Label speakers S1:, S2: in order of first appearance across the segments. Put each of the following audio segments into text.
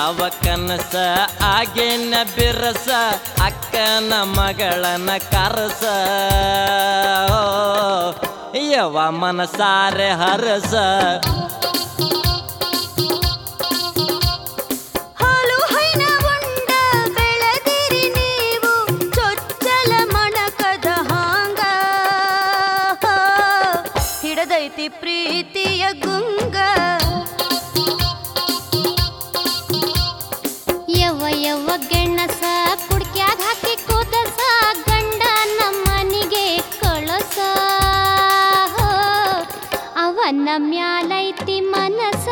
S1: ಬೀಳ್ತಾವ ಕನಸ ಆಗೇನ ಬಿರಸ ಅಕ್ಕನ ಮಗಳನ ಕರಸ ಯವ ಮನಸಾರೆ ಹರಸ
S2: ಹಾಲು ಹೈನ ಉಂಡ ಬೆಳೆದಿರಿ ನೀವು ಚೊಚ್ಚಲ ಮಣಕದ ಹಾಂಗ ಹಿಡದೈತಿ ಪ್ರೀತಿಯ ಗುಂಗ
S3: ಯವ್ವ ಯವ್ವ ಗೆಣಸ ಕುಡ್ಕ್ಯಾಗ ಹಾಕಿ ಕೂದಸ ಗಂಡ ನಮ್ಮನಿಗೆ ಕಳಸ ಅವನ ಮ್ಯಾಲೈತಿ ಮನಸ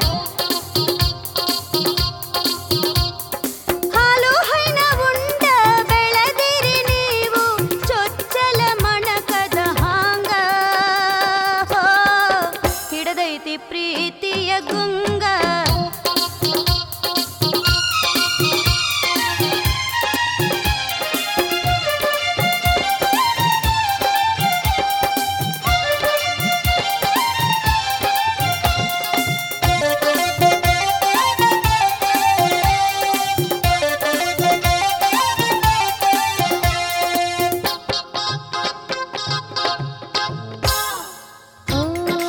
S2: ಹಾಲು ಹೈನ ಉಂಡ ಬೆಳೆದಿರಿ ನೀವು ಚೊಚ್ಚಲ ಮಣಕದ ಹಾಂಗ ಹಿಡದೈತಿ ಪ್ರೀತಿಯ ಗುಂಗ
S3: ಓ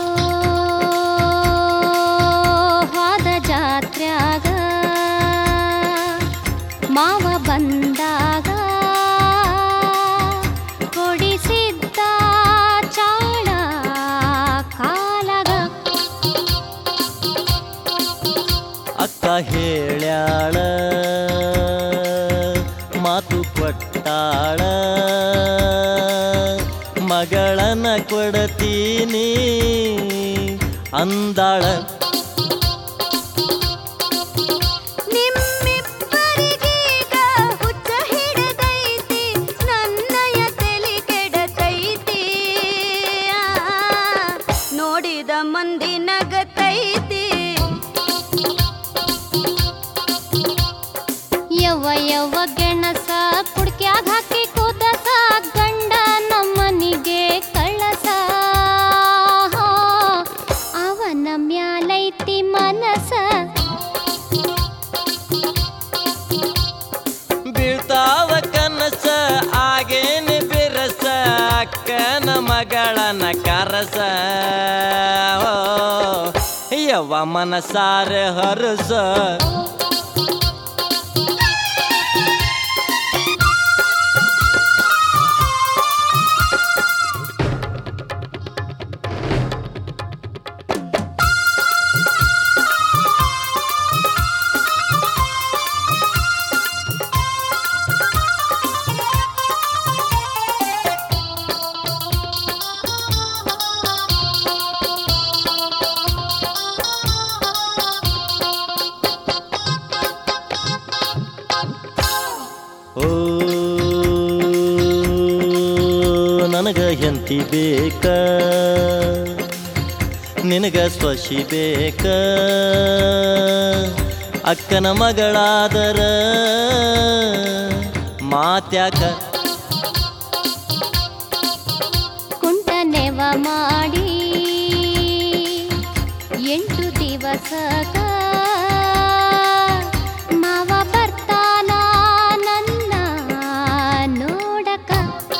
S3: ಹಾದ ಜಾತ್ರ್ಯಾಗ ಮಾವ ಬಂದಾಗ ಕೊಡಿಸಿದ್ದ ಚಾಳ ಕಾಲಗ
S1: ಅಕ್ಕ ಹೇಳ್ಯಾಳ ಮಾತು ಕೊಟ್ಟಾಳ ಮಗಳನ ಕೊಡತೀನಿ ಅಂದಾಳ
S2: ನಿಮ್ಮಿಬ್ಬರಿಗೀಗ ಹುಚ್ಚ ಹಿಡದೈತಿ ನನ್ನಯ ತಲೆ ಕೆಡತೈತಿ ಆ, ನೋಡಿದ ಮಂದಿ ನಗತೈತಿ
S3: ಯವ್ವ ಯವ್ವ ಗೆಣಸ ಕುಡ್ಕ್ಯಾಗ ಹಾಕಿ ಕೂದಸ ಗಂಡ ನಮ್ಮನಿಗೆ ಕಳ್ಳಸ ಅವನ ಮ್ಯಾಲೈತಿ ಮನಸ
S1: ಬೀಳ್ತಾವ ಕನಸ ಆಗೇನ ಬಿರಸ ಅಕ್ಕನ ಮಗಳನ ಕರಸ ಓ, ಯವ್ವ ಮನಸಾರೆ ಹರಸ ಓ ನನಗ ಹೆಂತಿ ಬೇಕ ನಿನಗ ಸ್ವಶಿ ಬೇಕ ಅಕ್ಕನ ಮಗಳಾದರ ಮಾತ್ಯಾಕ
S3: ಕುಂಟನೆವ ಮಾಡಿ ಎಂಟು ದಿವಸಕ ಮಾವ ಬರ್ತಾನ ನನ್ನ ನೋಡಕ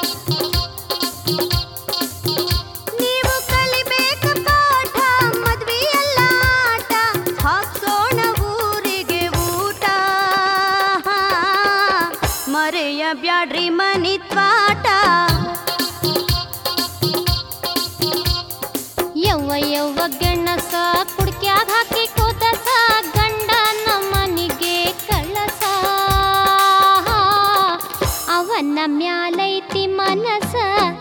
S2: ನೀವು ಕಲಿಬೇಕ ಪಾಠ ಮದ್ವೆಯಲ್ಲ ಆಟ ಹಾಕ್ಸೋಣ ಊರಿಗೆ ಊಟ ಮರೆಯ ಬ್ಯಾಡ್ರಿ ಮನಿ ತ್ವಾಟ
S3: ಯವ್ವ ಯವ್ವ ಗೆಣಸ ಕುಡ್ಕ್ಯಾಗ ಹಾಕಿ ಕೂದಸ ಗಂಡ ನಮ್ಮನಿಗೆ ಕಳ್ಳಸ ಅವನ ಮ್ಯಾಲೈತಿ ಮನಸ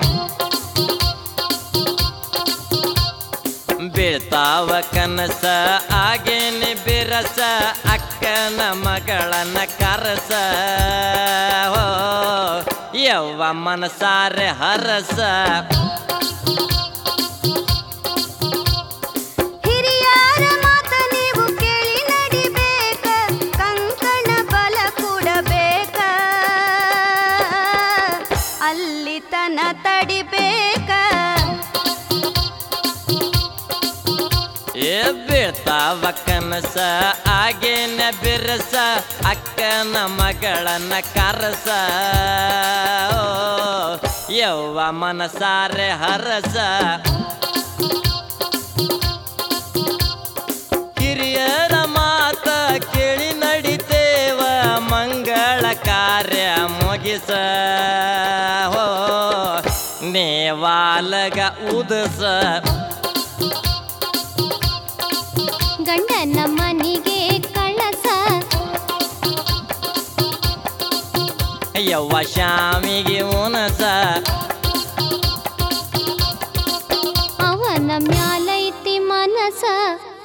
S1: ಬೀಳ್ತಾವ ಕನಸ ಆಗೇನ ಬಿರಸ ಅಕ್ಕನ ಮಗಳನ ಕರಸ ಓ, ಯವ್ವ ಮನಸಾರೆ ಹರಸ
S2: ಹಿರಿಯರ ಮಾತ ನೀವು ಕೇಳಿ ನಡಿಬೇಕ ಕಂಕಣ ಬಲ ಕೊಡಬೇಕ ಅಲ್ಲಿ ತನ ತಡಿಬೇಕ
S1: ಏ ಬೀಳ್ತಾವ ಕನಸ ಆಗೇನ ಬಿರಸ ಅಕ್ಕನ ಮಗಳನ್ನ ಕರಸ ಓ, ಯವ್ವ ಮನಸಾರೆ ಹರಸ ಹಿರಿಯರ ಮಾತ ಕೇಳಿ ನಡಿತೇವ ಮಂಗಳ ಕಾರ್ಯ ಮುಗಿಸ ಹೋ ನೇವಾಲಗ ಉದಸ
S3: ಗಂಡನ ಮನಿಗೆ ಕಳಸ
S1: ಯವ್ವ ಶಾಮಿಗೆ ಉನಸ
S3: ಅವನ ಮ್ಯಾಲೈತಿ ಮನಸ